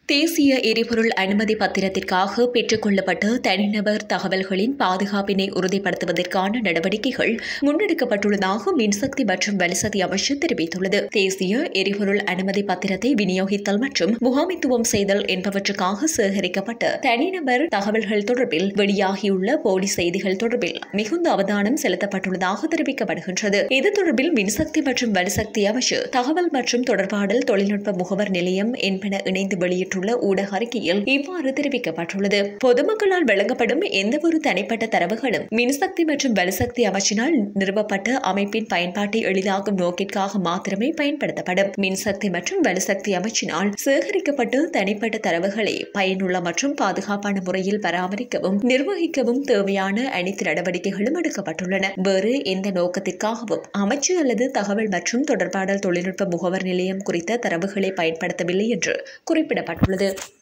தேசிய எரிபொருள் அனுமதி பத்திரத்திற்காக பெற்றுக்கொள்ளப்பட்ட தனிநபர் தகவல்களின் பாதுகாப்பினை உறுதிப்படுத்துவதற்கான நடவடிக்கைகள் முன்னெடுக்கப்பட்டுள்ளதாக மின்சக்தி மற்றும் வலுசக்தி அமைச்சு தெரிவித்துள்ளது தேசிய எரிபொருள் அனுமதி பத்திரத்தை விநியோகித்தல் மற்றும் முகாமித்துவம் செய்தல் என்பவற்றுக்காக சேகரிக்கப்பட்ட தனிநபர் தகவல்கள் தொடர்பில் வெளியாகியுள்ள போலி செய்திகள் தொடர்பில் மிகுந்த அவதானம் செலுத்தப்பட்டுள்ளதாக தெரிவிக்கப்படுகின்றது இது தொடர்பில் மின்சக்தி மற்றும் வலுசக்தி அமைச்சு தகவல் மற்றும் தொடர்பாடல் தொழில்நுட்ப முகவர் நிலையம் என்பன இணைந்து வெளியிட்டுள்ள ஊடக அறிக்கையில் இவ்வாறு தெரிவிக்கப்பட்டுள்ளது பொதுமக்களால் வழங்கப்படும் எந்தவொரு தனிப்பட்ட தரவுகளும் மின்சக்தி மற்றும் வலுசக்தி அமைச்சினால் நிறுவப்பட்ட அமைப்பின் பயன்பாட்டை எளிதாக்கும் நோக்கிற்காக மாத்திரமே பயன்படுத்தப்படும் மின்சக்தி மற்றும் வலுசக்தி அமைச்சினால் சேகரிக்கப்பட்டு தனிப்பட்ட தரவுகளை பயனுள்ள மற்றும் பாதுகாப்பான முறையில் பராமரிக்கவும் நிர்வகிக்கவும் தேவையான அனைத்து நடவடிக்கைகளும் எடுக்கப்பட்டுள்ளன வேறு எந்த நோக்கத்திற்காகவும் அமைச்சு அல்லது தகவல் மற்றும் தொடர்பாடல் தொழில்நுட்ப முகவர் நிலையம் குறித்த தரவுகளை பயன்படுத்தவில்லை என்று குறிப்பிடப்பட்டுள்ளது